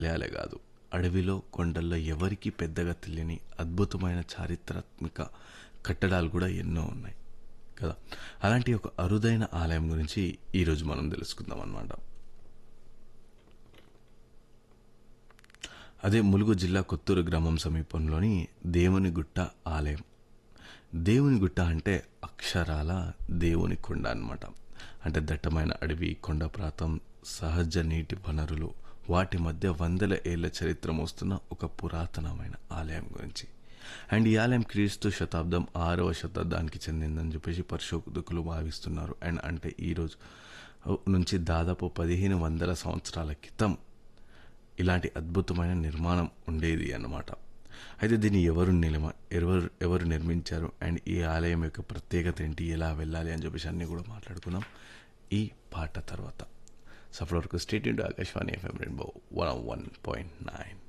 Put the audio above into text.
లేలే కాదు అడవిలో కొండల్లో ఎవరికీ పెద్దగా తెలియని అద్భుతమైన చారిత్రాత్మక కట్టడాలు కూడా ఎన్నో ఉన్నాయి కదా అలాంటి ఒక అరుదైన ఆలయం గురించి ఈరోజు మనం తెలుసుకుందాం అన్నమాట అదే ములుగు జిల్లా కొత్తూరు గ్రామం సమీపంలోని దేవుని గుట్ట ఆలయం దేవుని గుట్ట అంటే అక్షరాల దేవుని కొండ అన్నమాట అంటే దట్టమైన అడవి కొండ ప్రాంతం సహజ నీటి వనరులు వాటి మధ్య వందల ఏళ్ల చరిత్ర మోస్తున్న ఒక పురాతనమైన ఆలయం గురించి అండ్ ఈ ఆలయం క్రీస్తు శతాబ్దం ఆరవ శతాబ్దానికి చెందిందని చెప్పేసి పరిశోధకులు భావిస్తున్నారు అండ్ అంటే ఈరోజు నుంచి దాదాపు పదిహేను వందల సంవత్సరాల క్రితం ఇలాంటి అద్భుతమైన నిర్మాణం ఉండేది అన్నమాట అయితే దీన్ని ఎవరు నిలమ ఎవరు ఎవరు నిర్మించారు అండ్ ఈ ఆలయం యొక్క ప్రత్యేకత ఏంటి ఎలా వెళ్ళాలి అని చెప్పేసి అన్నీ కూడా మాట్లాడుకుందాం ఈ పాట తర్వాత సో అప్పటి వరకు state into Akashvani FM rainbow one one point nine